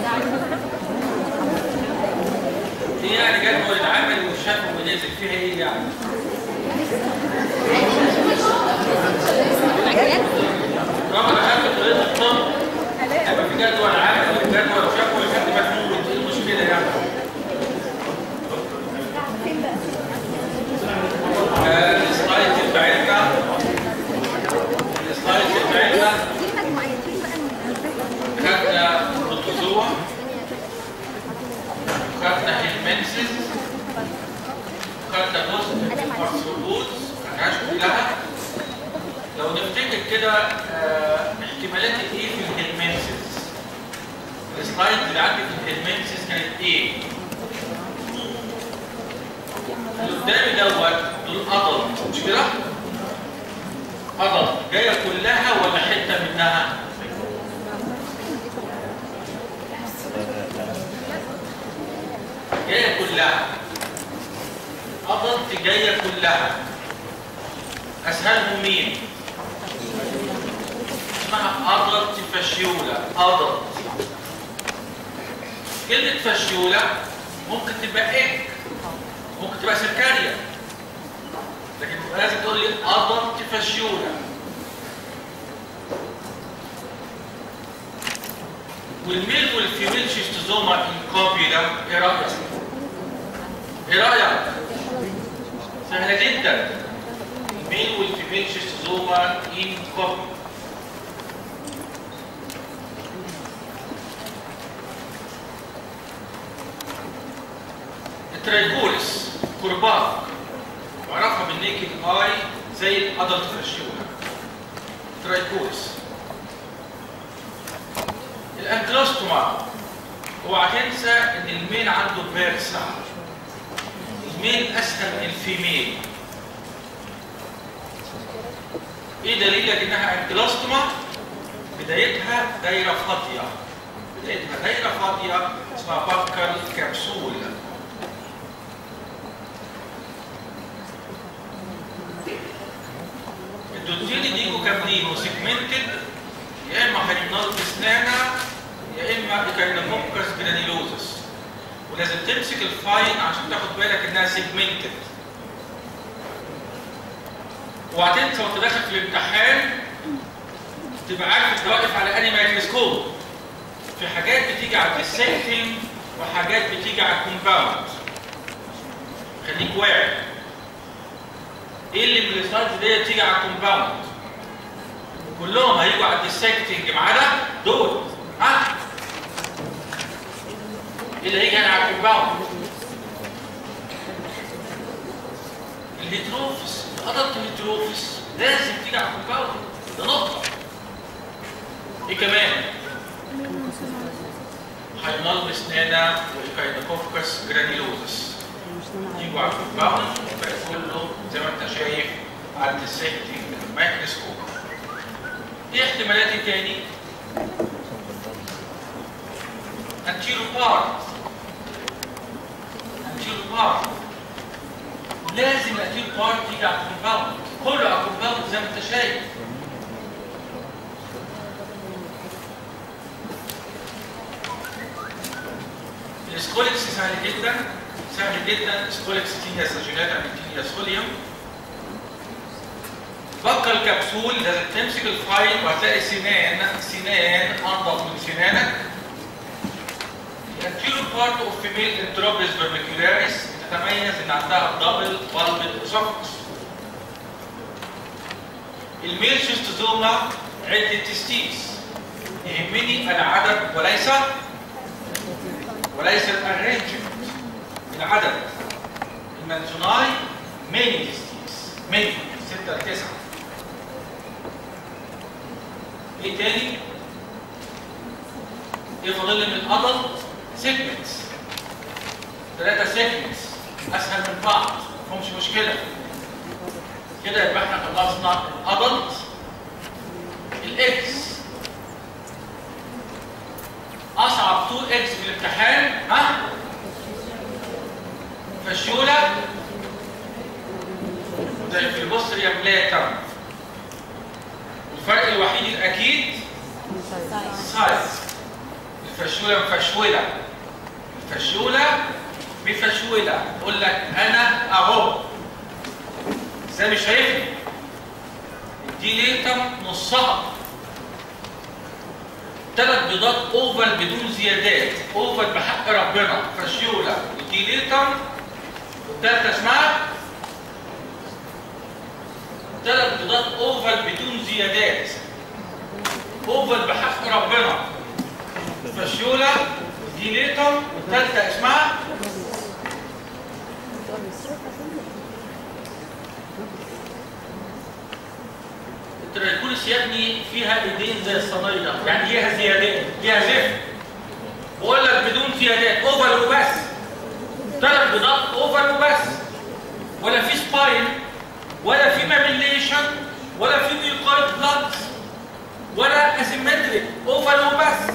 دي يعني جدول العمل والشكل ونزل فيها ايه يعني؟ رغم اهم طريقه الطب يبقى في جدول عمل وجدول شكل لحد ما تموت ايه المشكله يعني؟ آه، السلايد بتاعتنا السلايد بتاعتنا خدنا بروتوزوا خدنا هيلمنسز خدنا جزء من الارثروبودز ما خدناش كلها لو نفتكر كده آه، احتمالات ايه في الهيلمنسز السلايد اللي عندي في الهيلمنسز كانت ايه؟ اللي قدامي دوت دول قضل مش كده؟ قضل جايه كلها ولا حته منها؟ جايه كلها قضل جايه كلها اسهلهم مين؟ اسمها أضلت فاشيولا أضلت كلمة فاشيولا ممكن تبقى إيه؟ ممكن تبقى سكرية لكن لازم تقول لي أضلت فاشيولا والميل والفيميل شيستوزوما انكوبي ده ايه رأيك؟ ايه رأيك؟ سهلة جدا الميل والفيميل شيستوزوما انكوبي الترايكولس كرباج بعرفها بالنيكد اي زي الادلت فاشيولا ترايكولس الانكلوستوما اوعى تنسى ان الميل عنده بيرسا الميل اسهل من الفيميل ايه دليلك انها انكلوستوما بدايتها دايره فاضيه بدايتها دايره فاضيه اسمها بكر كبسول الدوتين دي كاملين وسيجمنتد يا اما هيمنال بسنانه يا اما ايكاينوكوكس جرانيلوزس ولازم تمسك الفاين عشان تاخد بالك انها سيجمنتد وهتنسى وانت داخل في الامتحان تبقى عارف انت واقف على انهي مايكروسكوب في حاجات بتيجي على الديسكتنج وحاجات بتيجي على الكومباوند خليك واعي ايه اللي من السلايدز دي تيجي على الكومباوند كلهم هيجوا على الديسكتنج ما عدا دول ها ايه اللي هيجي هنا على الكومباوند الهيتروفس الادلت هيتروفس لازم تيجي على الكومباوند ده نقطه ايه كمان هينال بسنانا وايكاينوكوكس جرانيلوزس يجوا على الكومباوند يبقى كله زي ما انت شايف على الديسكتنج مايكروسكوب ايه احتمالات إيه تاني؟ انتيرو بارت انتيرو بارت لازم الانتيرو بارت يجي على الكومباوند كله على الكومباوند زي ما انت شايف السكوليكس سهل جدا سهل جدا سكوليكس تينيا ساجيناتا من تينيا سوليوم بقى الكبسول لازم تمسك الفايل وهتلاقي سنان سنان انضف من سنانك الانتيرو بارت اوف فيميل انتروبيس فيرميكولاريس تتميز ان عندها دبل بالبل اسوفكس الميل شيستوزوما عدة تستيس يهمني العدد وليس وليس الارينجمنت العدد المنزوناي ميني تستيس ميني 6 ل 9 ايه تاني؟ ايه فاضل لي من الادلت؟ سيجمنتس ثلاثة سيجمنتس اسهل من بعض مفهمش مشكلة كده يبقى احنا خلصنا الادلت الاكس اصعب تو اكس في الامتحان ها؟ فشولة زي في البوستريا بلاتر الفرق الوحيد الاكيد سايز الفشوله مفشوله الفشوله مفشوله تقول لك انا اهو ازاي مش شايفني دي ليتر نصها ثلاث بيضات اوفل بدون زيادات اوفل بحق ربنا فشيوله ودي ليتر والثالثه اسمها ثلاث بيضات اوفل بدون زيادات اوفل بحق ربنا فشيوله دي ليتر والثالثه اسمها الترايكولس يا ابني فيها ايدين زي الصينيه يعني ليها زيادات ليها زفت بقول لك بدون زيادات اوفر وبس ثلاث بيضات اوفر وبس ولا في سباين ولا في ماميليشن ولا في ميوكويد بلاد ولا اسيمتريك اوفر وبس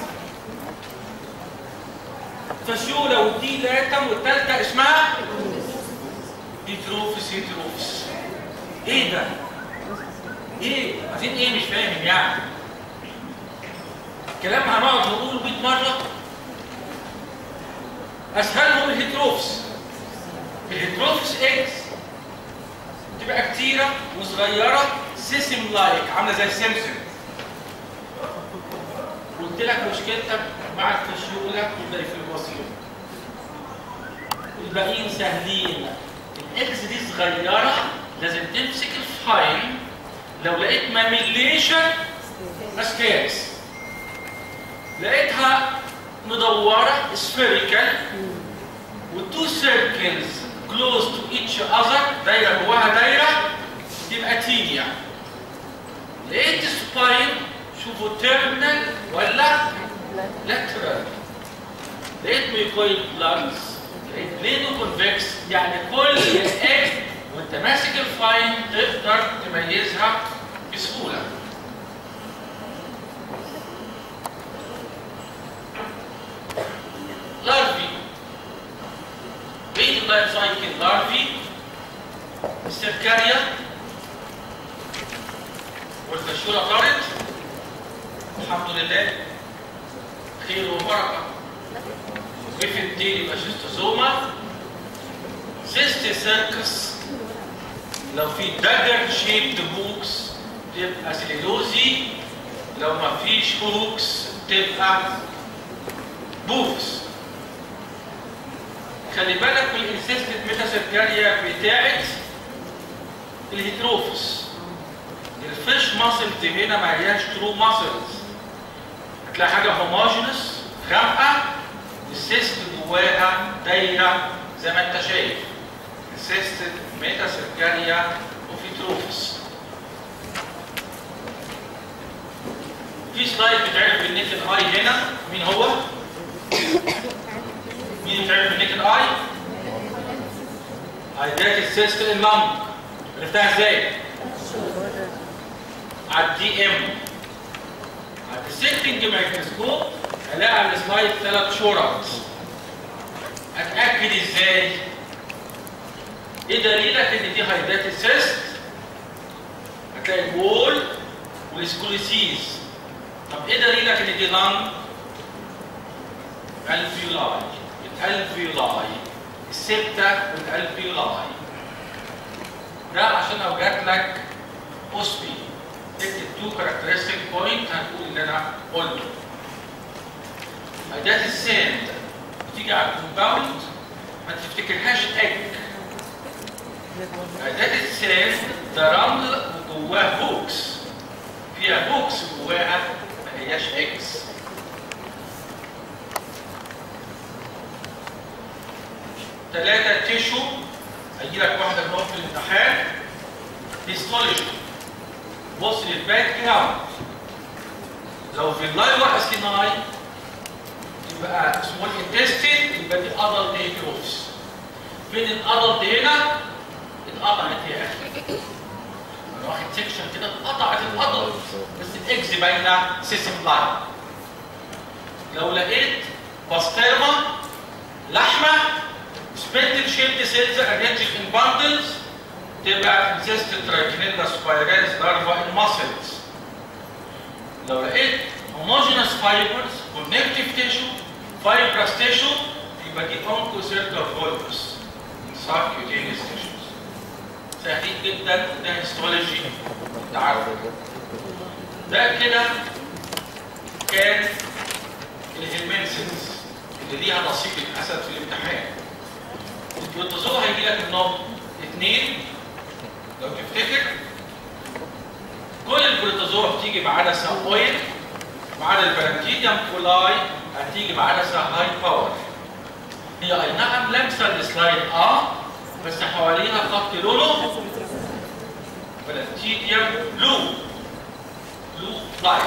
فشوله ودي لاتم والثالثه اسمها هيتروفس هيتروفس ايه ده؟ ايه؟ عايزين ايه مش فاهم يعني الكلام هنقعد نقوله 100 مره اسهلهم الهيتروفس الهيتروفس اكس تبقى كتيره وصغيره سيسم لايك عامله زي السمسم قلت لك مشكلتك مع الفشيوله يبقى في الوصيل الباقيين سهلين الاكس دي صغيره لازم تمسك الفاين لو لقيت ماميليشن اسكاس لقيتها مدوره سفيريكال والتو سيركلز كلوز تو ايتش اذر دايره جواها دايره تبقى تينيا لقيت سباين شوفوا تيرمينال ولا لاترال لقيت ميكويد بلانز لقيت بليدو كونفكس يعني كل الاكس وانت ماسك الفاين تقدر تميزها بسهوله لارفي بين اللايف سايكل لارفي السيركاريا والفشوله طارت الحمد لله خير وبركه وفي الديل يبقى شيستوزوما سيستي سيركس لو في داجر شيبد هوكس تبقى سليلوزي لو ما فيش هوكس تبقى بوكس خلي بالك من الانسيستد ميتاسيركاريا بتاعت الهيتروفس الفيش ماسلز هنا ما هياش ترو ماسلز هتلاقي حاجه هوموجينس غامقه والسيست جواها دايره زي ما انت شايف السيستد ميتاسيركاريا اوفيتروفس في سلايد بتعرف بالنيكد اي هنا مين هو؟ مين بتعرف بالنيكد اي؟ هيداك السيست اللنج عرفتها ازاي؟ على الدي ام على السيكتنج مايكروسكوب الاقي على السلايد ثلاث شرط اتاكد ازاي؟ ايه دليلك ان دي هايدات السيست؟ هتلاقي الوول والسكوليسيز طب ايه دليلك ان دي لانج؟ الفيولاي الالفيولاي السبتة والالفيولاي ده عشان لو جات لك اوسبي تكتب تو كاركترستيك بوينت هتقول اللي انا قلته اداه الساند بتيجي على الكومباوند ما تفتكرهاش اج اداه الساند ده رمل وجواه هوكس فيها هوكس جواها ما هياش اكس ثلاثة تيشو هيجي لك واحدة منهم في الامتحان هيستولوجي بص للباك جراوند لو في اللايور اسكيناي يبقى سمول انتستين يبقى دي ادلت هيتروفس فين الادلت هنا؟ اتقطعت يا اخي انا واخد سيكشن كده اتقطعت الادلت بس الاكس باينه سيسم لاين لو لقيت باسترما لحمه سبندل شيبد سيلز ارينجد ان باندلز تبقى انسيستد ترايكينيلا سبايرالز لارفا ان ماسلز لو لقيت homogeneous fibers connective tissue fibrous tissue يبقى دي oncocercal volvus subcutaneous tissues سهلين جدا ده هيستولوجي تعرف ده كده كان الهيلمنسنس اللي ليها نصيب الاسد في الامتحان البروتوزوا هيجي لك منهم اثنين لو تفتكر كل البروتوزوا بتيجي بعدسه اويل ما عدا البرانكيديوم كولاي هتيجي بعدسه هاي باور هي اي نعم لامسه السلايد اه بس حواليها خط لونه برانكيديوم بلو بلو لايت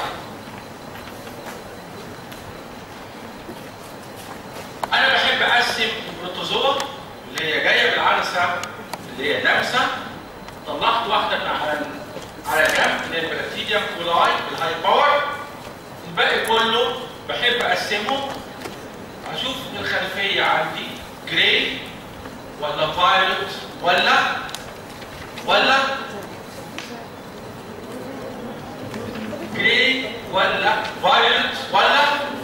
انا بحب اقسم البروتوزوا اللي هي جايه بالعدسه اللي هي دامسه طلعت واحده من على على جنب اللي هي البلاستيديوم كولاي بالهاي باور الباقي كله بحب اقسمه اشوف الخلفيه عندي جراي ولا فايلوت ولا ولا جراي ولا فايلوت ولا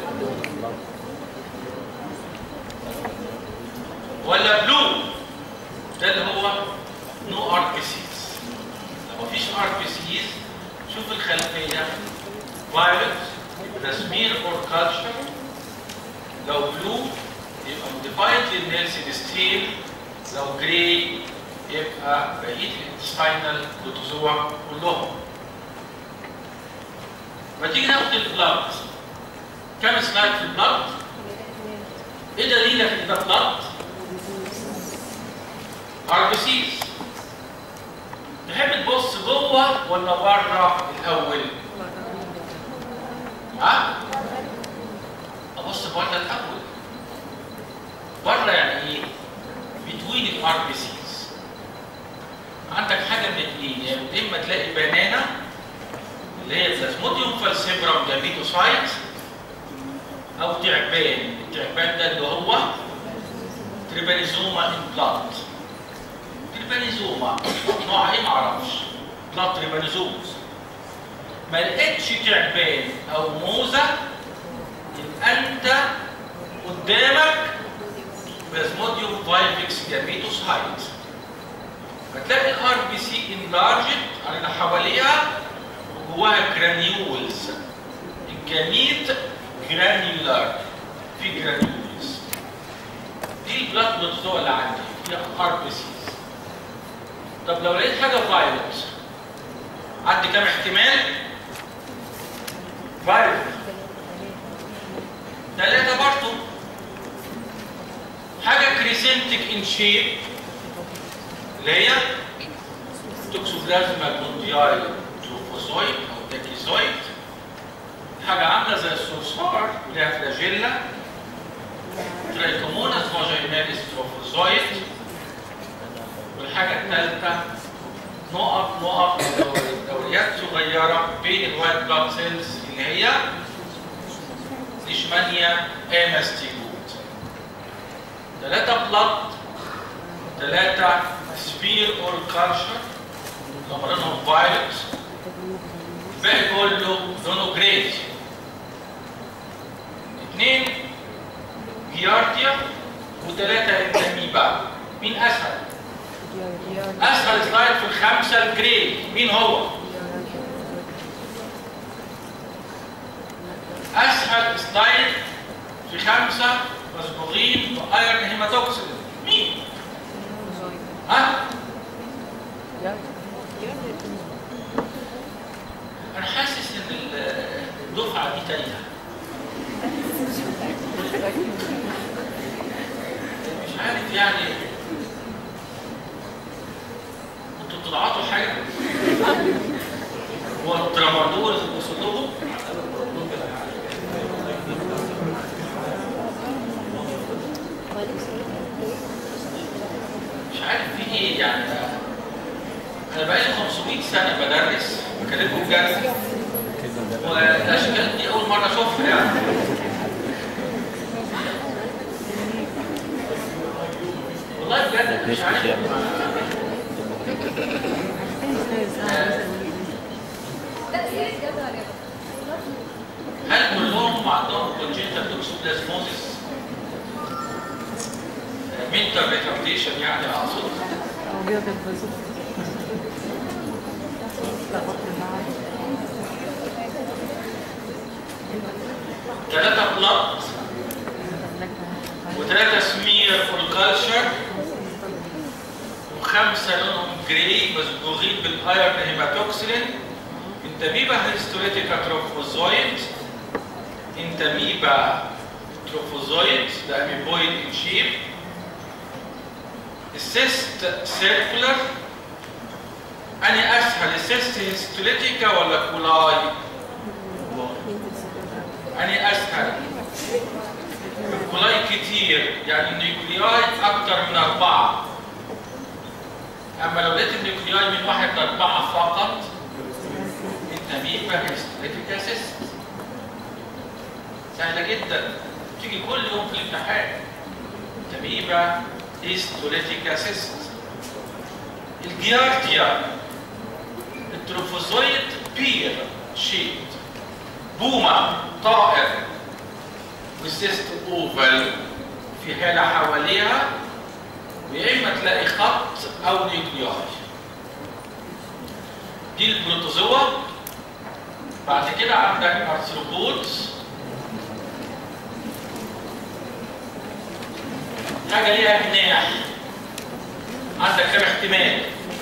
ولا بلو ده اللي هو نو ار بي سيز لو مفيش ار بي سيز شوف الخلفيه فايلوت يبقى سمير اور كالتشر لو بلو يبقى موديفايد للنيلسون ستيل لو جراي يبقى بقيه الانتستينال بروتوزوا كلهم ما تيجي ناخد البلاد كم سلايد في البلاد؟ ايه دليلك ان ده بلاد؟ ار بي سيز تحب تبص جوه ولا بره الاول؟ ها؟ ابص بره الاول بره يعني ايه؟ بتوين الار بي سيز عندك حاجه من اثنين يا اما تلاقي بنانا اللي هي بلازموديوم فالسيبرام جاميتوسايت او تعبان التعبان ده اللي هو تريبانيزوما امبلانت تريبانيزوما نوع ايه معرفش بلاد تريبانيزومز ما لقيتش تعبان او موزه يبقى انت قدامك بلازموديوم فايفكس جاميتوسايت هتلاقي الار بي سي انلارجت على اللي حواليها وجواها جرانيولز الجميت جرانيولار في جرانيولز دي البلاد بروتوزوا اللي عندي فيها ار بي سيز طب لو لقيت حاجه فايلوت عندي كام احتمال؟ فايلوت ثلاثة برضه حاجة كريسنتك ان شيب اللي هي توكسوبلازما جوندياي تروفوزويد او تاكيزويد حاجة عاملة زي الصرصار وليها فلاجيلا ترايكوموناس فاجيناليس تروفوزويد والحاجة الثالثة نقط نقط دوريات صغيرة بين الوايت بلاد سيلز اللي هي ليشمانيا اماستيجوت ثلاثة بلاد ثلاثة سبير اور كالشر لونهم فايلوت الباقي كله لونه جريز اثنين جيارديا وثلاثة انتاميبا مين أسهل؟ أسهل سلايد في الخمسة الجري مين هو؟ أسهل سلايد في خمسة مصبوغين بأيرن هيماتوكسين مين؟ ها؟ أنا حاسس إن الدفعة دي تايهة مش عارف يعني انتوا بتضعطوا حاجة؟ هو الترامادول اللي وصل لهم؟ مش عارف في ايه يعني انا بقالي 500 سنة بدرس بكلمكم بجد والاشكال دي اول مرة اشوفها يعني والله بجد أنا مش عارف هل كلهم عندهم congenital toxoplasmosis mental retardation يعني اقصد موجودة في الفيسبوك لا بطل معاك ثلاثة بلط وثلاثة سمير فول كالشر وخمسة لونهم جراي مصبوغين بالايرن هيماتوكسلين انتاميبا هيستوريتيكا تروفوزويد انتاميبا تروفوزويد ده اميبويد ان شيب السيست سيركولر اني اسهل السيست هيستوليتيكا ولا كولاي؟ اني اسهل الكولاي كتير يعني النيوكلياي اكتر من اربعه اما لو لقيت النيوكلياي من واحد لاربعه فقط النميمه هيستوليتيكا سيست سهله جدا تيجي كل يوم في الامتحان تميمه هيستوليتيكا سيست الجيارتيا التروفوزويد بير شيت بومة طائر والسيست اوفل في حالة حواليها ويا اما تلاقي خط او نيوكلياي دي البروتوزوا بعد كده عندك ارثروبودز حاجه ليها جناح عندك كام احتمال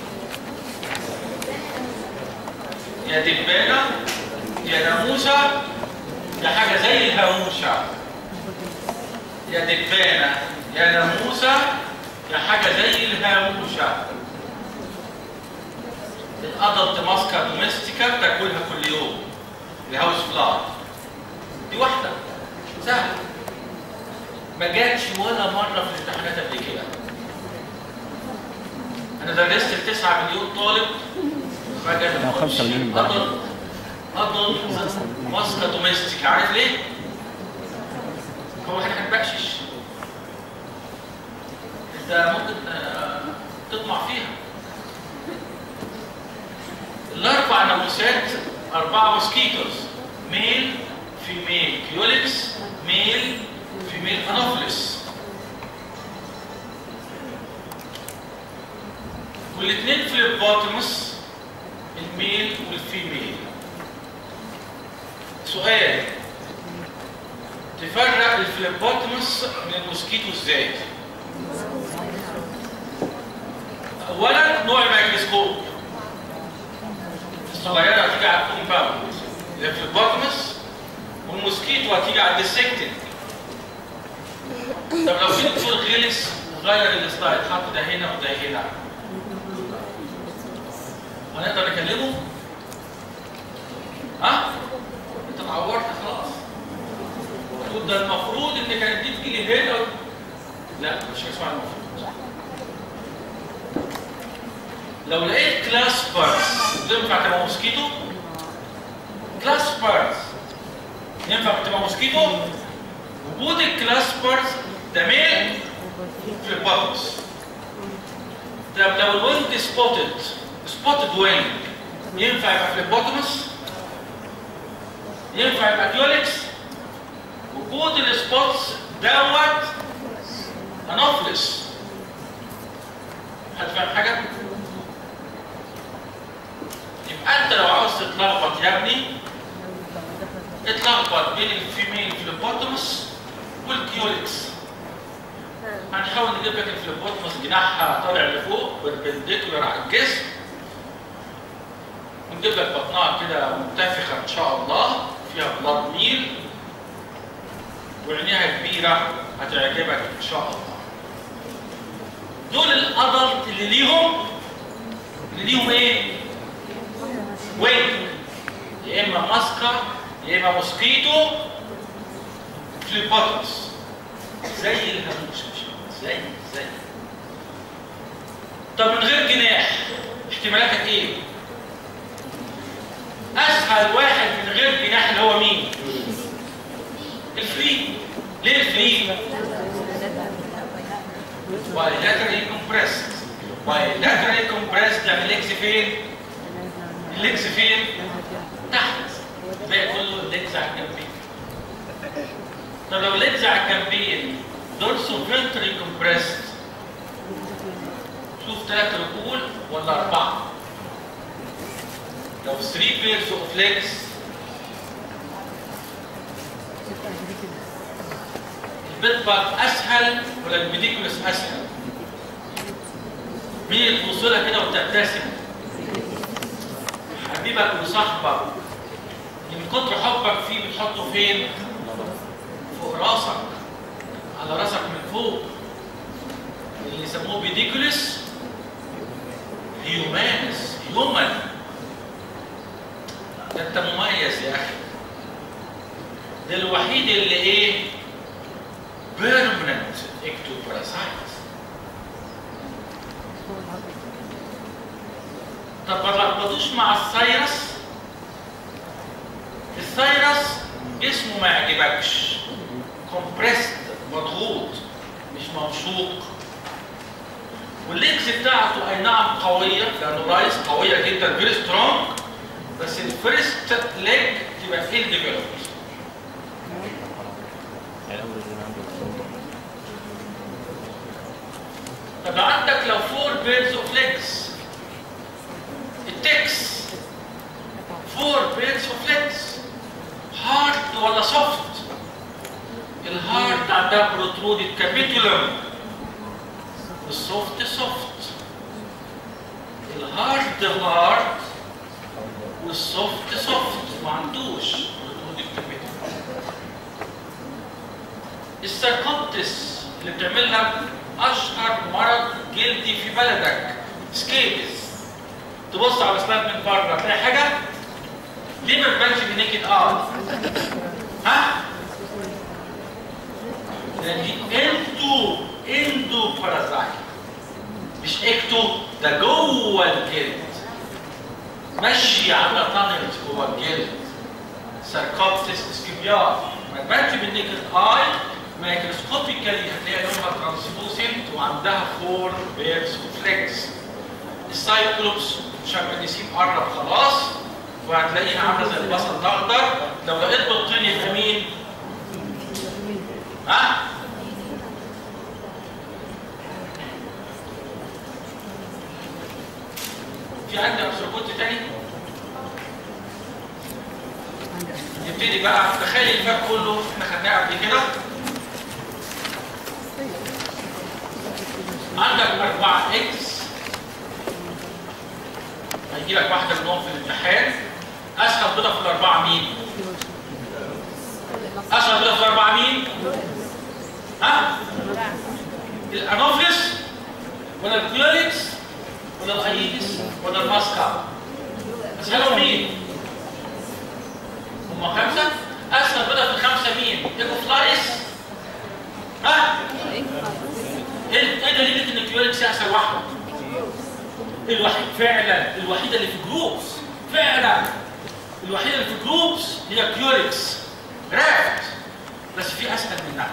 يا دبانه يا ناموسه يا حاجه زي الهاموشه يا دبانه يا ناموسه يا حاجه زي الهاموشه الادلت ماسكا دوميستيكا بتاكلها كل يوم الهاوس فلاي دي واحده سهله ما جاتش ولا مره في الامتحانات قبل كده انا درست ل 9 مليون طالب ما جات لا، خمسة مليون امبارح. أضل أضل ماسكة دوميستيك عارف ليه؟ هو احنا هنبقشش انت ممكن آه، تطمع فيها الاربع ناموسات اربعه موسكيتوز ميل فيميل كيوليكس ميل فيميل انوفلس والاثنين فليبوتمس الميل والفيميل سؤال تفرق الفليبوتمس من الموسكيتو ازاي؟ اولا نوع الميكروسكوب الصغيره هتيجي على الكومباوند الفليبوتمس والموسكيتو هتيجي على الديسكتد طب لو في دكتور غلس غير السلايد حط ده هنا وده هنا هنقدر نكلمه؟ ها؟ انت اتعورت خلاص تقول ده المفروض ان كانت دي تجيلي هنا لا مش هيسمع المفروض لو لقيت كلاسبرز تنفع تبقى موسكيتو؟ كلاسبرز ينفع تبقى موسكيتو؟ وجود الكلاسبرز ده ميل في البطس طب لو الوينج سبوتد سبوتد وينج ينفع يبقى فليبوتومس ينفع يبقى كيوليكس وجود السبوتس دوت انوفلس حد فاهم حاجه؟ يبقى انت لو عاوز تتلخبط يا ابني اتلخبط بين الفيميل فليبوتومس والكيوليكس هنحاول نجيب لك الفليبوتومس جناحها طالع لفوق بربنديكولار على الجسم ونجيب لك بطنها كده منتفخه ان شاء الله فيها بلاد ميل وعينيها كبيره هتعجبك ان شاء الله دول الادلت اللي ليهم اللي ليهم ايه؟ وينج يا اما ماسكه يا اما موسكيتو فليبوتوس زي الهاموش زي زي طب من غير جناح احتمالاتك ايه؟ اسهل واحد من غير جناح اللي هو مين؟ الفري ليه الفري؟ bilaterally compressed bilaterally compressed يعني الليكس فين؟ الليكس فين؟ تحت الباقي كله الليكس على الجنبين طب لو ليدز على الكامبين دورسو فنتري كومبريست شوف ثلاث رجول ولا أربعة لو 3 بيرز اوف ليجز البيت بارت اسهل ولا الميديكولس اسهل؟ مين اللي تبص لها كده وتبتسم؟ حبيبك وصاحبك من كتر حبك فيه بتحطه فين؟ فوق راسك على راسك من فوق اللي يسموه بيديكولس هيومانس هيومن ده انت مميز يا اخي ده الوحيد اللي ايه بيرمننت اكتوباراسايت طب ما تلخبطوش مع السايرس السايرس جسمه ما يعجبكش كومبريسد مضغوط مش ممشوق والليجز بتاعته اي نعم قويه لانه رايس قويه جدا فيري سترونج بس الفيرست ليج تبقى فيل ديفلوبد طب عندك لو فور بيرز اوف ليجز التكس فور بيرز اوف ليجز هارد ولا سوفت الهارد عندها بروترودد كابيتولم السوفت سوفت الهارد هارد والسوفت سوفت ما عندوش بروترودد كابيتولم السيركوبتس اللي بتعملها اشهر مرض جلدي في بلدك سكيبس تبص على اسنان من بره تلاقي حاجه ليه ما بتبانش بنيكد اه ها لان دي انتو اندو بارازايت مش اكتو ده جوه الجلد ماشي عامله تانلز جوه الجلد ساركوبسيس اسكيبيار ما تبانش بالنيكد اي مايكروسكوبيكالي هتلاقي لونها ترانسلوسنت وعندها فور بيرز وفليكس السايكلوبس شامبانيسين قرب خلاص وهتلاقيها عامله زي البصل الاخضر لو لقيت بطين يبقى مين؟ ها؟ في عندي ارثروبوت تاني؟ نبتدي بقى تخيل الباب كله احنا خدناه قبل كده عندك أربعة إكس هيجي لك واحدة منهم في الامتحان أسهل بيضة في الأربعة مين؟ أسهل بيضة في الأربعة مين؟ ها؟ الأنوفيس ولا الكلوريكس ولا الأيدس ولا الماسكا؟ أسهلهم مين؟ هم خمسة؟ أسهل بيضة في الخمسة مين؟ إيكوفلايس؟ ها؟ ايه ايه دليل ان الكيوريكس اسهل واحده؟ الوحيد فعلا الوحيده اللي في جروبس فعلا الوحيده اللي في جروبس هي كيوريكس رافت بس في اسهل منها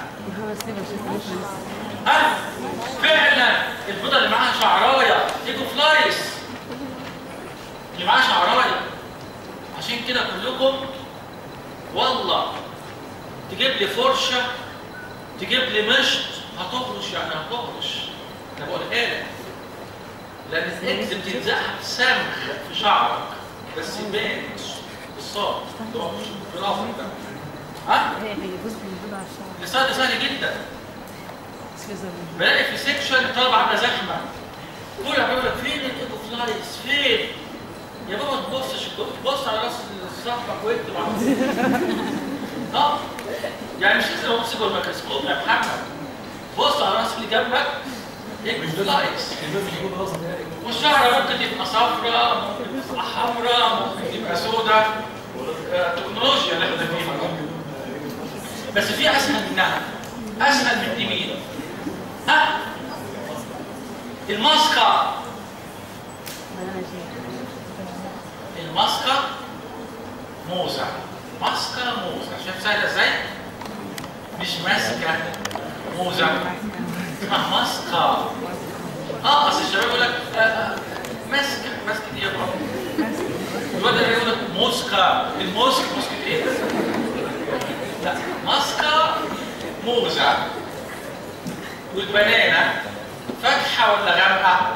ها فعلا البيضه اللي معاها شعرايه ايجو فلايس اللي معاها شعرايه عشان كده كلكم والله تجيب لي فرشه تجيب لي مشط هتهرش يعني هتهرش انا بقولها لك لان الاكس بتلزقها بسمغ في شعرك بس يبان بالصوت برافو ده ها؟ الصيد ده سهل جدا بلاقي في سيكشن طالب عامله زحمه كل بقول لك فين الايكو فلايز فين؟ يا بابا ما تبصش تبص على راس صاحبك واكتب اه يعني مش لازم ابص جوه الميكروسكوب يا محمد بص على راس اللي جنبك اكتب لايكس والشعر ممكن تبقى صفراء ممكن تبقى حمراء ممكن تبقى سوداء التكنولوجيا اللي احنا فيها بس في اسهل منها اسهل من دي مين؟ ها؟ الماسكه الماسكه موزه ماسكه موزه شايف سهله ازاي؟ مش ماسكه موزه اسمها ماسكه اه اصل الشباب يقول لك آه، آه، ماسكه ماسكه ايه يا بابا؟ الواد اللي يقول لك موسكا الموسك موسكة ايه؟ لا ماسكة موزة والبنانة فاتحة ولا غامقة؟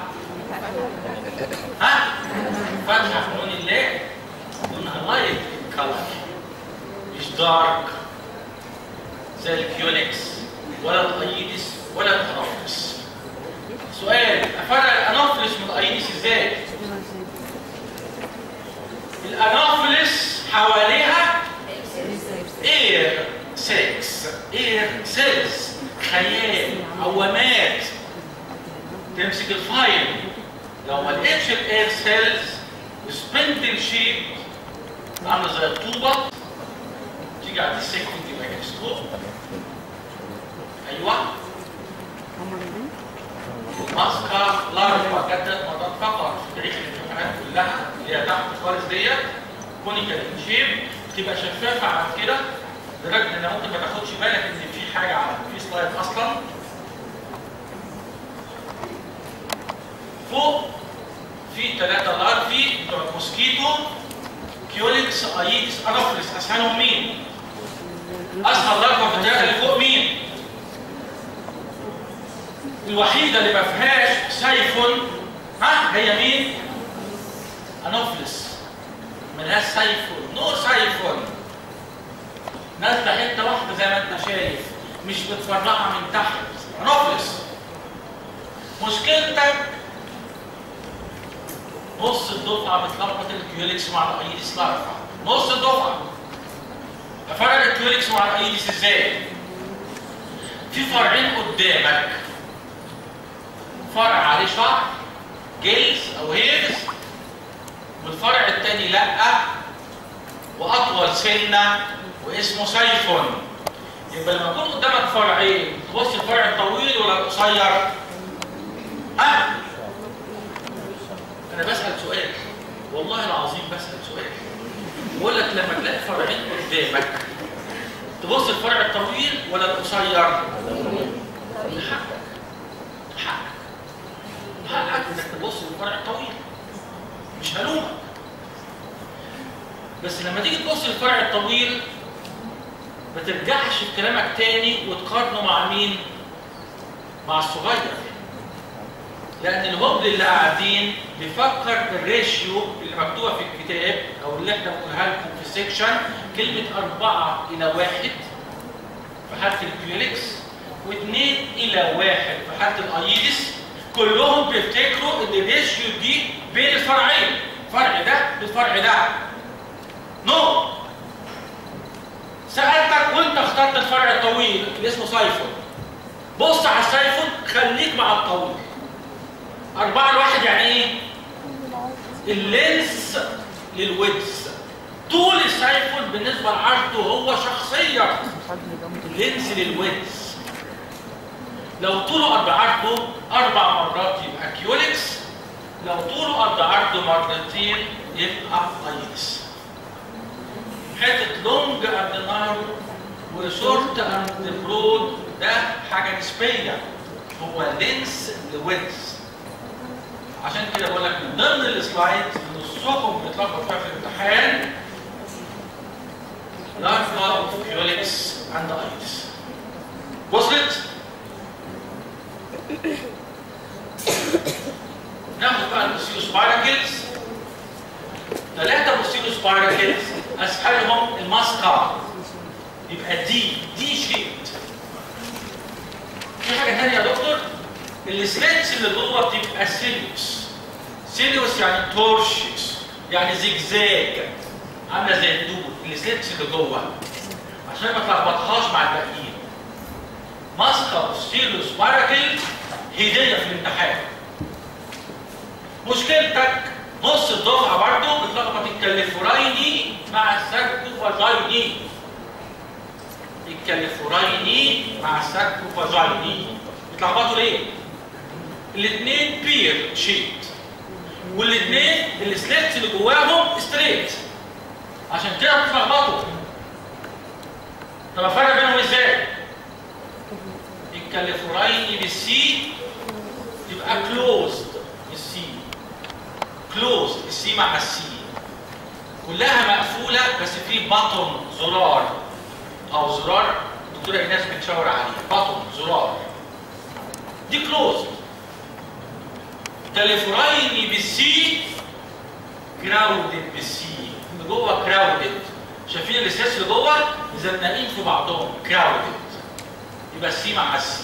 ها؟ فاتحة في لون الليل لونها لايت كلر مش دارك زي الكيونكس ولا الايدس ولا الانوفلس سؤال افرق الانوفلس من الايدس ازاي؟ الانوفلس حواليها اير سيلز اير سيلز خيال عوامات تمسك الفايل لو ما لقيتش الاير سيلز سبندل شيب عامله زي الطوبه تيجي على السكن يبقى هيستروك ايوه ماسكه لارفا جدت مرات فقط في تاريخ الامتحانات كلها اللي هي تحت خالص ديت كونيكال شيب تبقى شفافه عن كده لدرجه ان ممكن ما تاخدش بالك ان في حاجه على في سلايد اصلا فوق في ثلاثه لارفي بتوع الموسكيتو كيوليكس ايدس انوفلس اسهلهم مين؟ اسهل لارفا في الثلاثه اللي فوق مين؟ الوحيده اللي ما فيهاش سيفون ها هي مين؟ انوفلس ملهاش سيفون نو سيفون نازله حته واحده زي ما انت شايف مش متفرعه من تحت انوفلس مشكلتك نص الدفعه بتلخبط الكيوليكس مع الايديس لارفا نص الدفعه افرق الكيوليكس مع الايديس ازاي؟ في فرعين قدامك فرع عليه شعر جلز او هيرز والفرع الثاني لا واطول سنه واسمه سيفون يبقى لما يكون قدامك فرعين تبص الفرع الطويل ولا القصير؟ ها؟ انا بسال سؤال والله العظيم بسال سؤال بقول لك لما تلاقي فرعين قدامك تبص الفرع الطويل ولا القصير؟ حقك حقك حقك انك تبص للفرع الطويل مش هلومك بس لما تيجي تبص للفرع الطويل ما ترجعش في كلامك تاني وتقارنه مع مين؟ مع الصغير لان الهبل اللي قاعدين بيفكر بالريشيو اللي مكتوبه في الكتاب او اللي احنا بنقولها لكم في السكشن كلمه أربعة إلى واحد في حاله الكلينكس واثنين إلى واحد في حاله الايدس كلهم بيفتكروا ان الريشيو دي بين الفرعين فرع ده بالفرع ده نو no. سالتك وانت اخترت الفرع الطويل اللي اسمه سايفون بص على السايفون خليك مع الطويل أربعة لواحد يعني إيه؟ اللينس للويدز طول السايفون بالنسبة لعرضه هو شخصية اللينس للويدز لو طوله قد عرضه أربع مرات يبقى كيوليكس لو طوله قد عرضه مرتين يبقى ايدس حتة لونج اند نار وشورت اند برود ده حاجة نسبية هو لينس لويدز عشان كده بقول لك من ضمن السلايد نصكم بيتلخبط فيها في الامتحان لارفا اوف كيوليكس اند ايدس وصلت؟ ناخد بقى البوستيرو سبايركلز ثلاثة بوستيرو سبايركلز اسهلهم الماسكا يبقى دي دي شيبت في حاجة تانية يا دكتور السليتس اللي جوه بتبقى سيليوس سيليوس يعني تورشيوس يعني زجزاج عامله زي الدود السليتس اللي جوه عشان ما تلخبطهاش مع الباقيين ماسكا بوستيريوس باراكل هديه في الامتحان مشكلتك نص الدفعه برضه بتلخبط الكاليفورايني مع الساركوفاجايني الكاليفورايني مع الساركوفاجايني بيتلخبطوا ليه؟ الاثنين بير شيت والاثنين السليتس اللي جواهم ستريت عشان كده بتتلخبطوا طب افرق بينهم ازاي؟ الكاليفورايني بالسي تبقى كلوزد بالسي كلوزد السي مع السي كلها مقفوله بس في بطن زرار او زرار وتلاقي ناس بتشاور عليه بطن زرار دي كلوزد كاليفورايني بالسي كراودد بالسي اللي جوه كراودد شايفين الاستاس اللي جوه مزنقين في بعضهم كراودد يبقى السي مع السي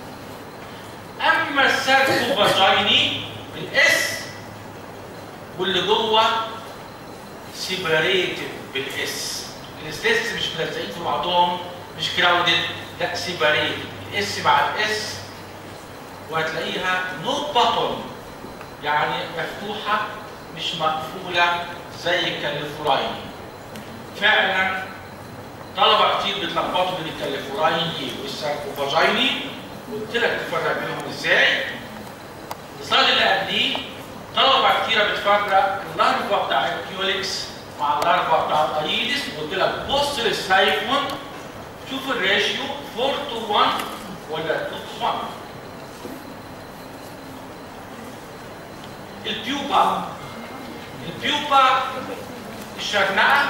اما السيركو فاجيني بالاس واللي جوه سيبريتد بالاس الاستاس مش ملزقين في بعضهم مش كراودد لا سيبريتد الاس مع الاس وهتلاقيها نو باتون يعني مفتوحه مش مقفوله زي الكاليفورايني فعلا طلبه كتير بيتلخبطوا بين الكاليفورايني والساركوفاجيني قلت لك تفرق بينهم ازاي السلايد اللي قبليه طلبه كتيره بتفرق اللارفا بتاع الكيوليكس مع اللارفا بتاع الايدس وقلت لك بص للسايفون شوف الريشيو 4 تو 1 ولا 2 تو 1 البيوبا البيوبا الشرنقه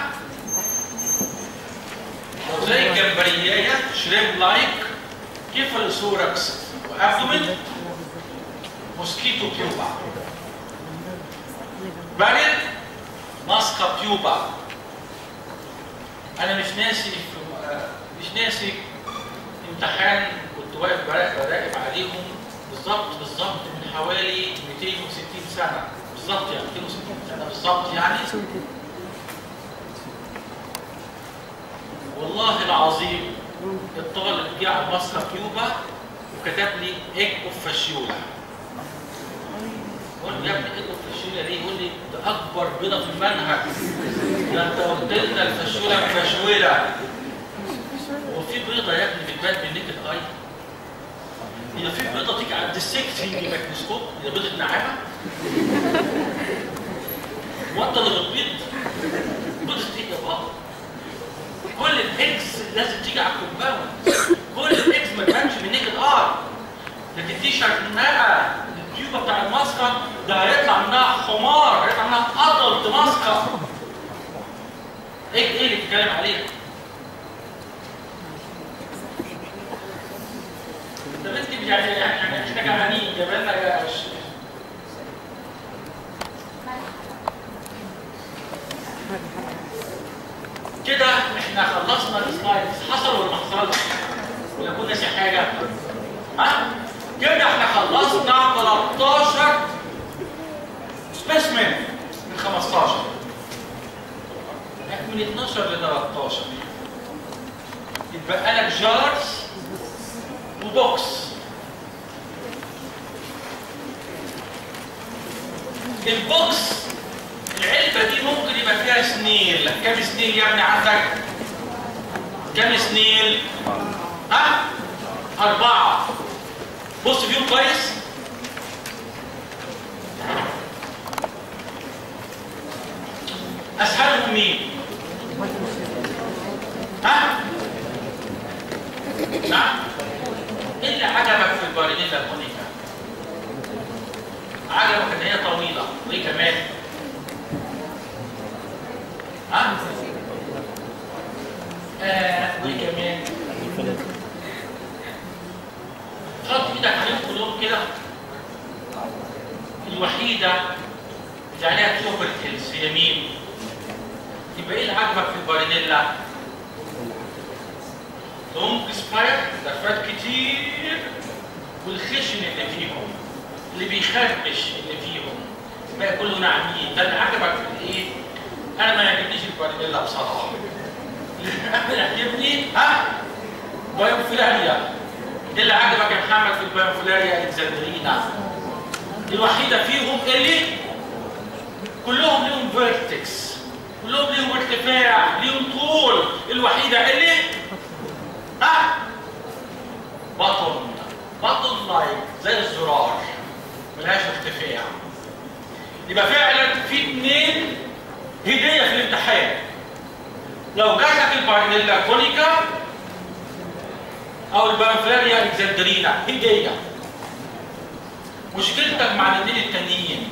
زي الجمبريايه شريم لايك كيفالوثوركس وابدومين موسكيتو بيوبا بارل ماسكا بيوبا انا مش ناسي مش ناسي امتحان كنت واقف براقب عليهم بالظبط بالظبط من حوالي 260 سنه بالظبط يعني 260 سنه بالظبط يعني والله العظيم الطالب جه على المسرح كيوبا وكتب لي ايج اوف فاشيولا قلت له يا ابني ايج اوف فاشيولا ليه؟ يقول لي ده اكبر بيضه في المنهج ده انت قلت لنا الفاشيولا مفشوله هو في بيضه يا ابني بتبان بالنيكد اي هي في بيضه تيجي على الديسكتنج ميكروسكوب هي بيضه نعامه وانت اللي بتبيض بيضه ايه يا بابا كل الاكس لازم تيجي على الكومباوند كل الاكس ما تبانش بالنيكد ار لكن دي شرنقه التيوبه بتاع الماسكه ده هيطلع منها حمار هيطلع منها ادلت ماسكه ايه ايه اللي بتتكلم عليه؟ طب انت مش يعني يعني احنا جعانين جبنا يا كده احنا خلصنا السلايدز حصل ولا ما حصلش؟ ولا كنا ناسي حاجه؟ ها؟ كده احنا خلصنا 13 سبيسمن من 15 من 12 ل 13 يتبقى لك جارز وبوكس البوكس العلبه دي ممكن يبقى فيها سنيل كام سنيل يا ابني عندك كام سنيل ها اربعه بص فيهم كويس اسهلهم مين ها نعم ايه اللي عجبك في البارينيلا المونيكا عجبك ان هي طويله وايه كمان ها آه وايه كمان حط ايدك عليهم كلهم كده الوحيده اللي عليها توبركلز هي مين؟ يبقى ايه اللي عجبك في البارينيلا؟ لونج سباير لفات كتير والخشن اللي فيهم اللي بيخربش اللي فيهم بقى كله ناعمين ده اللي عجبك في الايه؟ انا ما يعجبنيش البارينيلا بصراحه اللي يعجبني ها؟ بايوفيلاريا ايه اللي عجبك يا محمد في البايوفيلاريا الكسندرينا؟ الوحيده فيهم اللي كلهم ليهم فيرتكس كلهم ليهم ارتفاع ليهم طول الوحيده اللي ها بطن بطن لايك زي الزرار ملهاش ارتفاع يبقى فعلا في اثنين هديه في الامتحان لو جاتك البارنيلا كونيكا او البانفلاريا اكزندرينا هديه مشكلتك مع الاثنين التانيين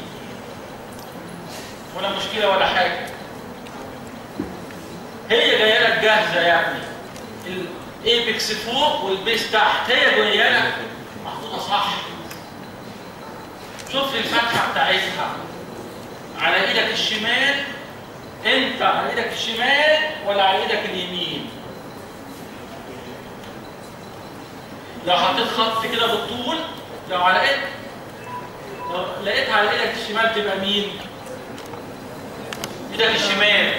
ولا مشكله ولا حاجه هي جايه لك جاهزه يعني ايبكس فوق والبيس تحت هي جويانا محطوطه صح شوف لي الفتحه بتاعتها على ايدك الشمال انت على ايدك الشمال ولا على ايدك اليمين لو حطيت خط كده بالطول لو على ايدك لو لقيتها على ايدك الشمال تبقى مين ايدك الشمال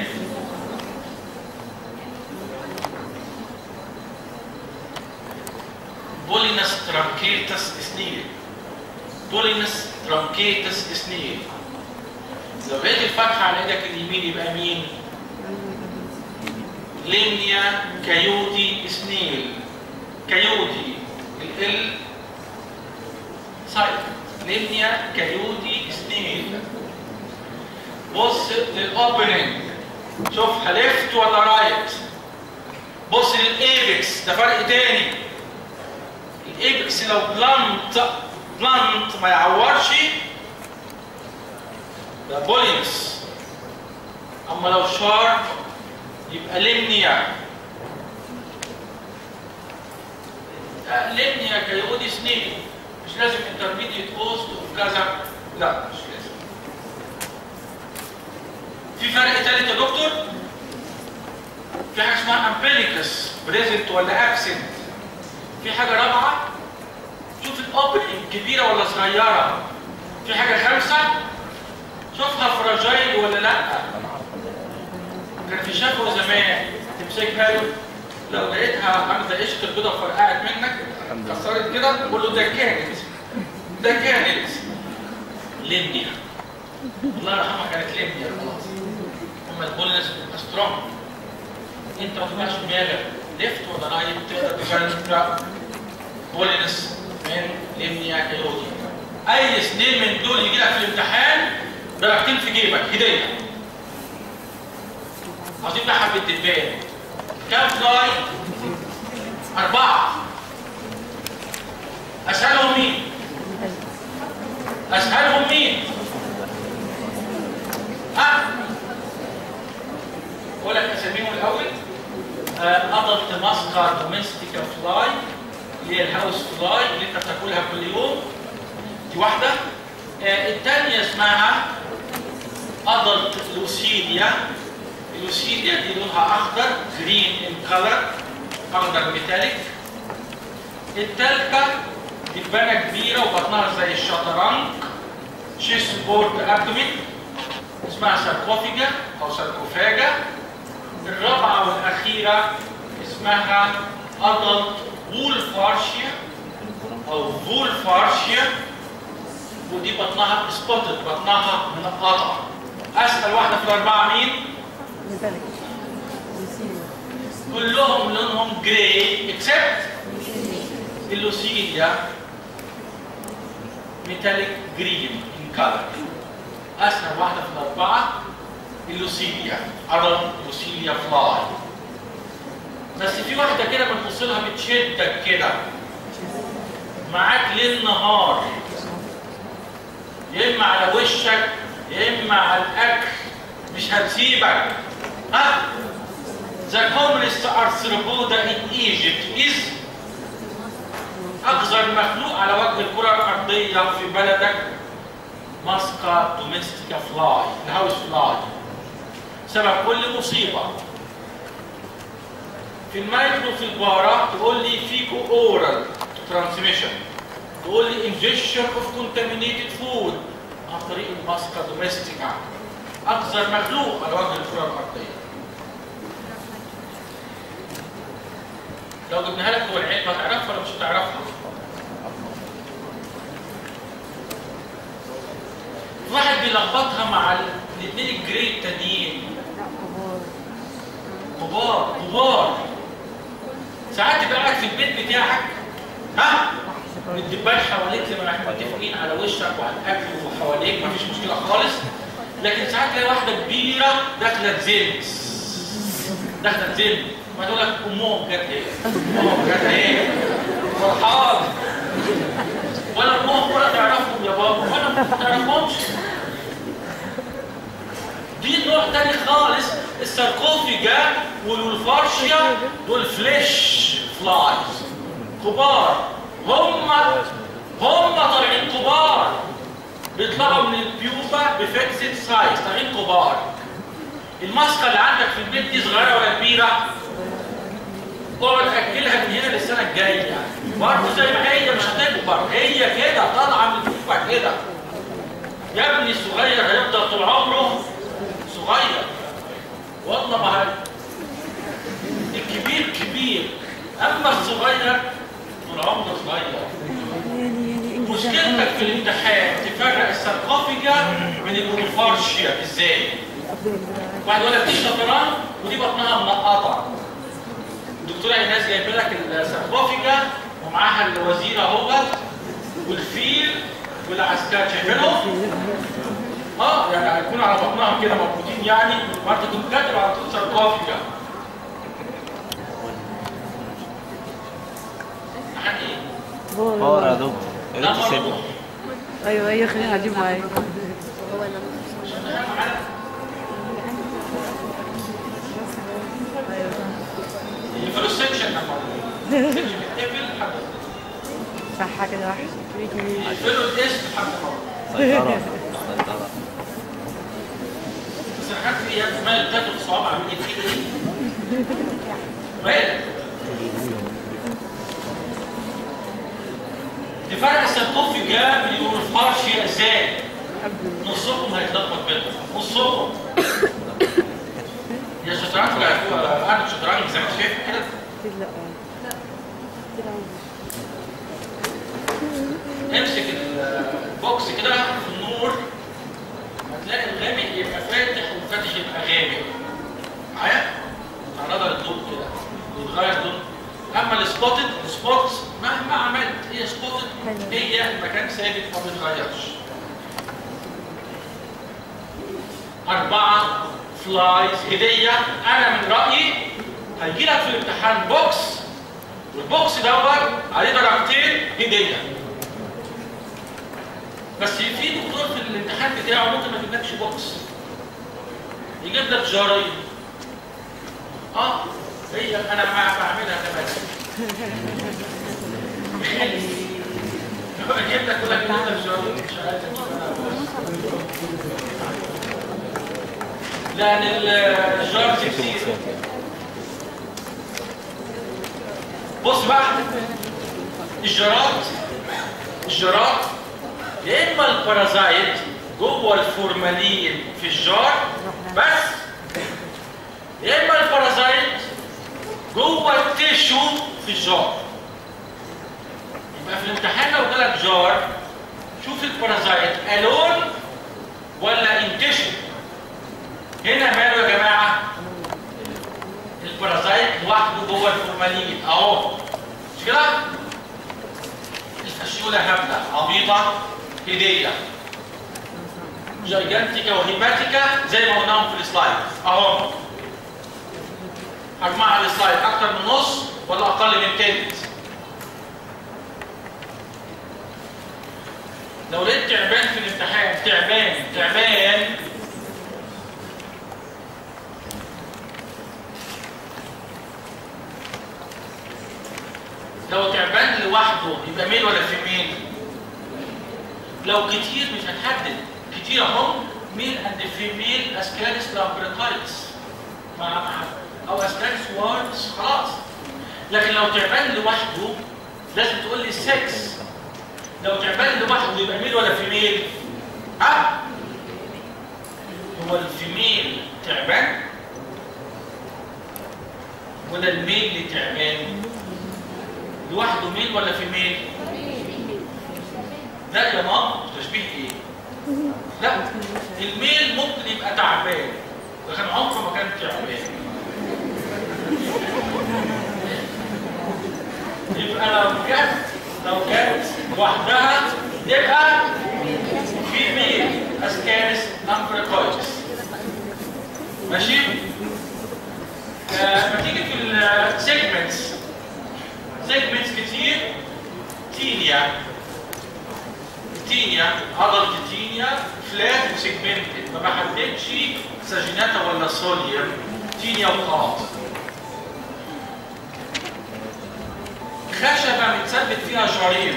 بولينس ترانكيتس سنيل بولينس ترانكيتس سنيل لو لقيت الفتحة على ايدك اليمين يبقى مين؟ لينيا كايوتي سنيل كايوتي ال سايد لينيا كايوتي سنيل بص للاوبننج شوفها ليفت ولا رايت بص للايبكس ده فرق تاني الايبكس لو بلانت بلانت ما يعورش ده بولينس اما لو شارب يبقى لينيا آه، لينيا كيودي سنين مش لازم انترميديت كوست وكذا لا مش لازم في فرق تالت يا دكتور في حاجه اسمها امبليكس بريزنت ولا ابسنت في حاجه رابعه شوف الاوبننج كبيره ولا صغيره في حاجه خامسه شوفها فراجايل ولا لا كان في شكوى زمان تمسكها له لو لقيتها عامله زي قشره البيضه فرقعت منك كسرت كده قول له ده كانت ده كانت لينيا الله يرحمها كانت لينيا خلاص اما البولنس بتبقى سترونج انت ما تبقاش دماغك ليفت ولا رايت تقدر تفرق بولنس من لينيا كيودي اي سنين من دول يجي لك في الامتحان درجتين في جيبك هديه عاوزين بقى حبه تبان كام فلاي؟ أربعة أسألهم مين؟ أسألهم مين؟ ها؟ أقول لك أساميهم الأول أدلت ماسكر دوميستيكا فلاي اللي هي الهاوس فلاي اللي أنت بتاكلها كل يوم دي واحدة آه، الثانية اسمها أدلت لوسيليا اللوسيليا دي لونها أخضر جرين ان كلر أخضر ميتاليك الثالثة دبانة كبيرة وبطنها زي الشطرنج شيست بورد أبدومين اسمها ساركوفيجا أو ساركوفاجا الرابعة والأخيرة اسمها أدلت وولفارشيا أو فولفارشيا ودي بطنها سبوتد بطنها منقطة أسأل واحدة في الأربعة مين؟ ميتاليك كلهم لونهم جراي اكسبت اللوسيليا ميتاليك جرين ان كلر اسهل واحده في الاربعه اللوسيليا ارون لوسيليا فلاي بس في واحده كده بتبص لها بتشدك كده معاك ليل نهار يا اما على وشك يا اما على الاكل مش هتسيبك ها The commonest arthropoda in Egypt is أقذر مخلوق على وجه الكرة الأرضية في بلدك ماسكا دوميستيكا فلاي الهاوس فلاي سبب كل مصيبة في المايكرو في البارة تقول لي فيكو اورال ترانسميشن تقول لي انجكشن اوف كونتامينيتد فود عن طريق الماسكا دوميستيكا أقذر مخلوق على وجه الكرة الأرضية لو جبناها لك جوه العلم هتعرفها ولا مش هتعرفها؟ واحد بيلخبطها مع الاثنين الجري التانيين لا كبار كبار كبار ساعات تبقى قاعد في البيت بتاعك ها الدبان حواليك لما احنا متفقين على وشك وعلى الاكل وحواليك مفيش مشكله خالص لكن ساعات تلاقي واحده كبيره داخله تزن داخله تزن ما تقول لك امهم جت ايه؟ امهم جت ايه؟ فرحان ولا امهم ولا تعرفهم يا بابا ولا ما تعرفهمش دي نوع تاني خالص الساركوفيجا والفارشيا دول فليش فلايز كبار هم هم طالعين كبار بيطلعوا من البيوبا بفيكسد سايز طالعين كبار الماسكه اللي عندك في البيت دي صغيره ولا كبيره؟ اقعد اكلها من هنا للسنه الجايه برضه زي ما هي مش هتكبر هي كده طالعه من البيوبا كده يا ابني الصغير هيفضل طول عمره صغير والله ما هي الكبير كبير اما الصغير طول عمره صغير يعني يعني انجز مشكلتك في الامتحان تفرق السرقافيجا من البروفارشيا ازاي؟ واحد يقول لك دي شطران ودي بطنها منقطه الدكتوره ايناس جايبه لك السرقافيجا ومعاها الوزير اهوت والفيل والعسكري شايفينهم؟ اه يعني هيكونوا على بطنهم كده مربوطين يعني ما انت كنت كاتب على طول سرقافيجا امتحان ايه؟ باور يا دكتور يا لا ريت تسيبه مربوط ايوه ايوه خليني اجيب معايا الفلوسيشن لما بيتقفل حد صح كده واحد يقفلوا الاسم حد مرة سيطرة سيطرة بس انا حاسس في يا مال تاكل صوابع من ايدي ايه؟ مالك؟ تفرق السرقوفيجا من الفارشيا ازاي؟ نصكم هيتلخبط بينهم نصكم يا شطرنج ولا قاعد شطرنج زي ما انت شايف كده اكيد لا كده امسك البوكس كده في النور هتلاقي الغامق يبقى فاتح والفاتح يبقى غامق معايا؟ تعرضها للضوء كده يتغير لون اما السبوتد السبوت مهما عملت هي سبوتد هي مكان ثابت ما بيتغيرش أربعة فلايز هدية أنا من رأيي هيجي لك في الامتحان بوكس والبوكس دوت عليه درجتين هدية بس في دكتور في الامتحان بتاعه ممكن ما يجيبلكش بوكس يجيب لك جارين اه هي انا ما بعملها كمان يجيب لك يقول لك يجيب لك جارين مش عارف لان الجار كتير بص بقى الجرات الجرات يا اما البارازايت جوه الفورمالين في الجار بس يا اما البارازايت جوه التيشو في الجار يبقى في الامتحان لو جالك جار شوف البارازايت الون ولا انتشو هنا ماله يا جماعه البارازايت لوحده جوه الفورمالين اهو مش كده الفشيوله هبله عبيطه هديه جايجانتيكا وهيباتيكا زي ما قلناهم في السلايد اهو حجمها على السلايد اكتر من نص ولا اقل من تلت لو لقيت تعبان في الامتحان تعبان تعبان لو تعبان لوحده يبقى ميل ولا فيميل لو كتير مش هتحدد كتير اهم ميل اند فيميل اسكاريس لامبريكايتس مع مع او اسكاريس وارتس خلاص لكن لو تعبان لوحده لازم تقول لي السكس لو تعبان لوحده يبقى ميل ولا فيميل ها هو الفيميل تعبان ولا الميل اللي تعبان لوحده ميل ولا فيميل لا يا ماما تشبيه ايه لا الميل ممكن يبقى تعبان لكن عمره ما كان تعبان يبقى لو كانت لو كانت لوحدها يبقى في ميل اسكارس امبريكويتس ماشي آه، لما تيجي في السيجمنتس سيجمنتس كتير تينيا تينيا عضلة التينيا فلات وسيجمنتد ما بحددش ساجيناتا ولا سوليوم تينيا وخلاص خشبة متثبت فيها جارين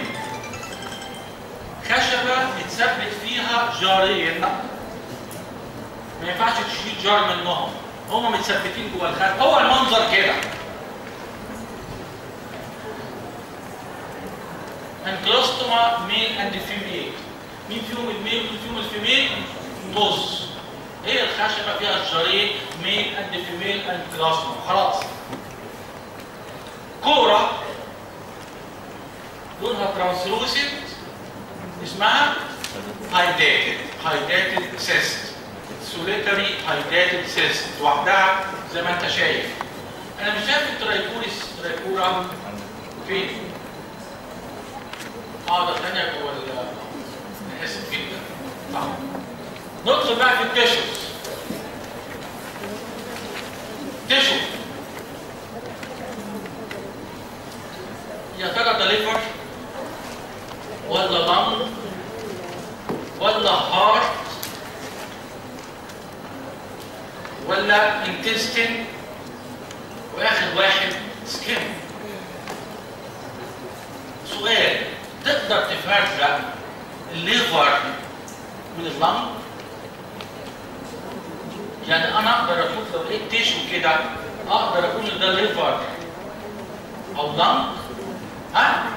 خشبة متثبت فيها جارين ما ينفعش تشيل جار منهم هما متثبتين جوه الخشبة هو المنظر كده انكلوستوما ميل اند فيميل مين فيهم الميل ومين فيهم الفيميل نص هي الخشبة فيها الجارين ميل اند فيميل انكلوستوما خلاص كورة لونها ترانسلوسيد اسمها هايداتد هايداتد سيست سوليتري هايداتد سيست لوحدها زي ما انت شايف انا مش شايف الترايكوريس ترايكورا فين؟ اه ده ثانية جوه ال نحس جدا صح ندخل بقى في التيشوز تيشو يا ترى ده ليفر ولا لنج ولا هارت ولا انتستين واخر واحد سكين سؤال تقدر تفرق الليفر من اللنج يعني انا اقدر اقول لو لقيت تيشو كده اقدر اقول إن ده ليفر او لنج ها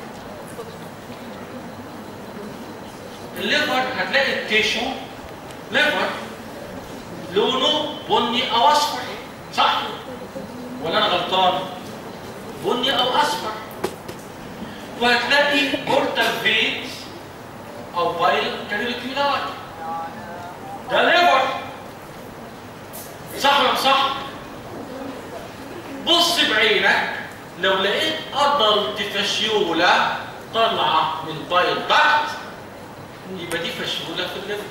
الليفر هتلاقي التيشو ليفر لونه بني او اصفر صح ولا انا غلطان بني او اصفر وهتلاقي بورتال فينز او بايل كانيكيولاي ده ليفر صح ولا مش صح بص بعينك لو لقيت ادلت فشيوله طالعه من بايل تحت يبقى دي فشيوله في الليفر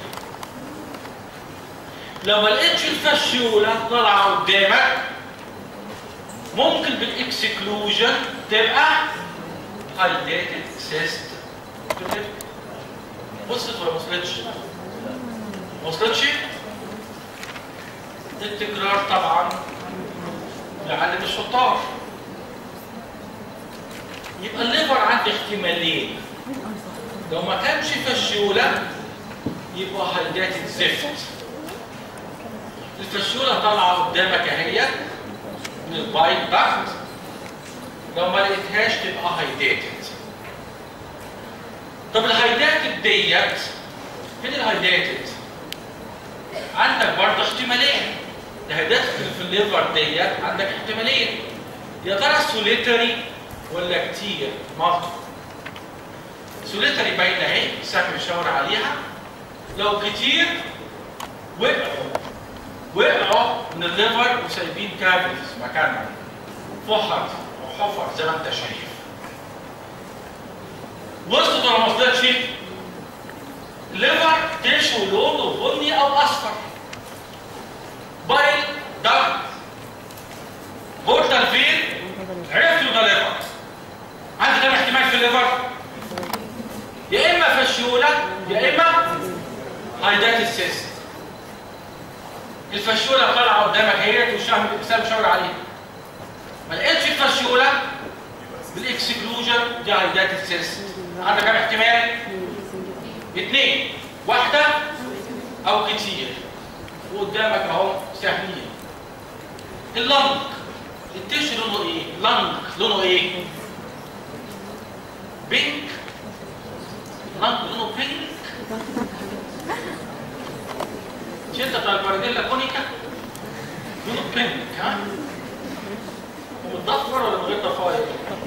لو ما لقيتش الفشيوله طالعه قدامك ممكن بالاكسكلوجن تبقى هايداتد سيست في الليفر وصلت ولا ما وصلتش؟ ما وصلتش؟ التكرار طبعا يعلم الشطار يبقى الليفر عندي احتمالين لو ما كانش فشيوله يبقى هيداتد زفت الفشيوله طالعه قدامك اهي من البايت تحت لو ما لقيتهاش تبقى هيداتد طب الهيداتد ديت فين الهيداتد؟ عندك برضه احتمالين الهيداتد اللي في الليفر ديت عندك احتمالين يا ترى سوليتري ولا كتير مالتي سوليتري باينه اهي سهم يشاور عليها لو كتير وقعوا وقعوا من الليفر وسايبين كافيتيز مكانها فحر وحفر زي ما انت شايف وصلت ولا ما وصلتش؟ ليفر تشو لونه بني او اصفر بايل دارك بورتال فين عرفت ده ليفر عندي كام احتمال في الليفر يا اما فشيوله يا اما هايدات السيست الفشيوله طالعه قدامك اهيت والشهم الانسان مشاور عليها ما لقيتش الفشيوله بالاكسكلوجن دي هايدات السيست عندك كام احتمال اثنين واحده او كتير وقدامك اهو سهلين اللنج التيشو لونه ايه لنج لونه ايه بينك لنج لونه بينك مش انت بتاع البارديلا كونيكا لونه بينك ها ومتضفر ولا من غير ضفاير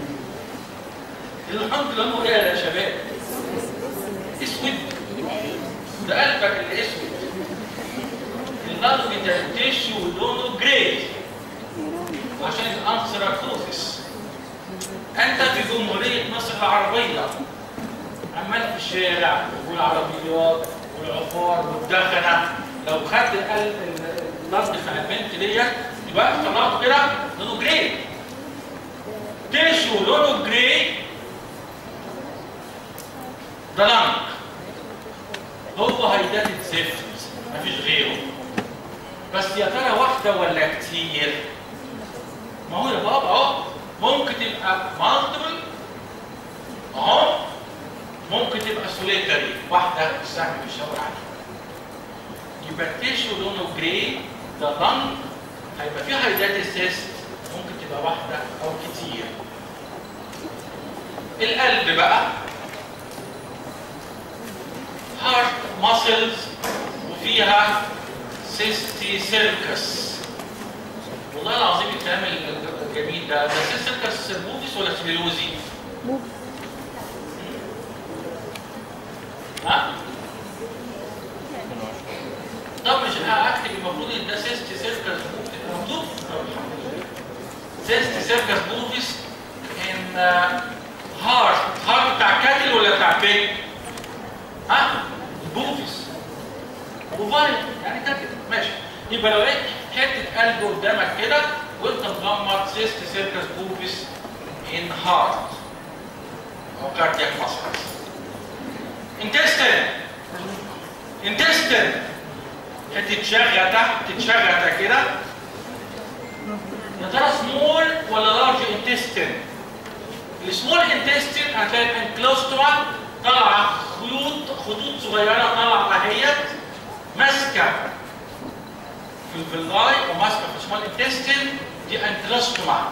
اللنج لونه ايه يا شباب اسود ده قلبك اللي اسود اللنج بتاع التيشو لونه جراي عشان الانثراكوزس انت في جمهوريه مصر العربيه عمال في الشارع والعربيات والعفار والدخنه لو خدت القلب اللنج بتاع البنت ديت يبقى طلعته كده لونه جراي تيشو لونه جراي ده لنج هو هيداتد زفت مفيش غيره بس يا ترى واحده ولا كتير ما هو يا بابا اهو ممكن تبقى مالتيبل اهو ممكن تبقى سوليتري واحده السهم بيشاور عليها يبقى التيشو لونه جراي ده لنج هيبقى فيه هايدات سيست ممكن تبقى واحده او كتير القلب بقى هارت ماسلز وفيها سيستي سيركس والله العظيم الكلام الجميل ده ده سيستي سيركس موفيس ولا سليلوزي؟ موف ها؟ طب مش هكتب المفروض ان ده سيستي سيركس موفيس مكتوب؟ طب الحمد لله سيستي سيركس موفيس ان هارت هارت بتاع كاتل ولا بتاع بيج؟ ها؟ بوفيس وفايت يعني ده كده ماشي يبقى لو لقيت حته قلب قدامك كده وانت مغمض سيست سيركس بوفيس ان هارت او كاردياك ماسلز انتستين انتستين حته شغله تحت تتشغله كده يا ترى سمول ولا لارج انتستين السمول انتستين هتلاقي الانكلوستوما طالعه خيوط خطوط صغيره طالعه اهيت ماسكه في الفيلاي وماسكه في السمول انتستين دي انكلوستوما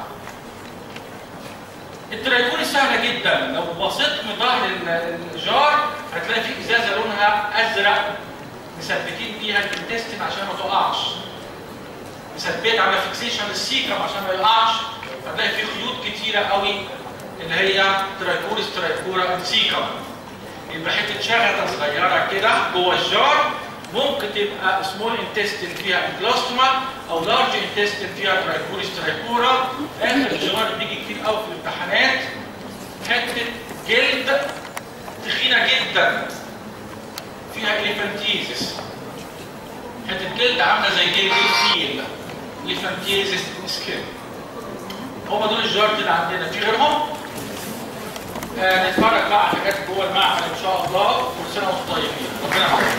الترايكوري سهله جدا لو بصيت من ظهر ال- الجار هتلاقي في ازازه لونها ازرق مثبتين بيها الانتستين عشان ما تقعش مثبت على فيكسيشن السيكم عشان ما يقعش هتلاقي في خيوط كتيره قوي اللي هي ترايكوريس ترايكورا سيكم يبقى حته شغله صغيره كده جوه الجار ممكن تبقى سمول انتستين فيها انكلاستوما او لارج انتستين فيها ترايكوريس ترايكورا اخر الجار اللي بيجي كتير قوي في الامتحانات حته جلد تخينه جدا فيها اليفانتيزس حته جلد عامله زي جلد الفيل اليفانتيزس سكين هم دول الجارد اللي عندنا في غيرهم آه نتفرج بقى على حاجات جوه المعمل ان شاء الله كل سنه وانتم طيبين ربنا معاكم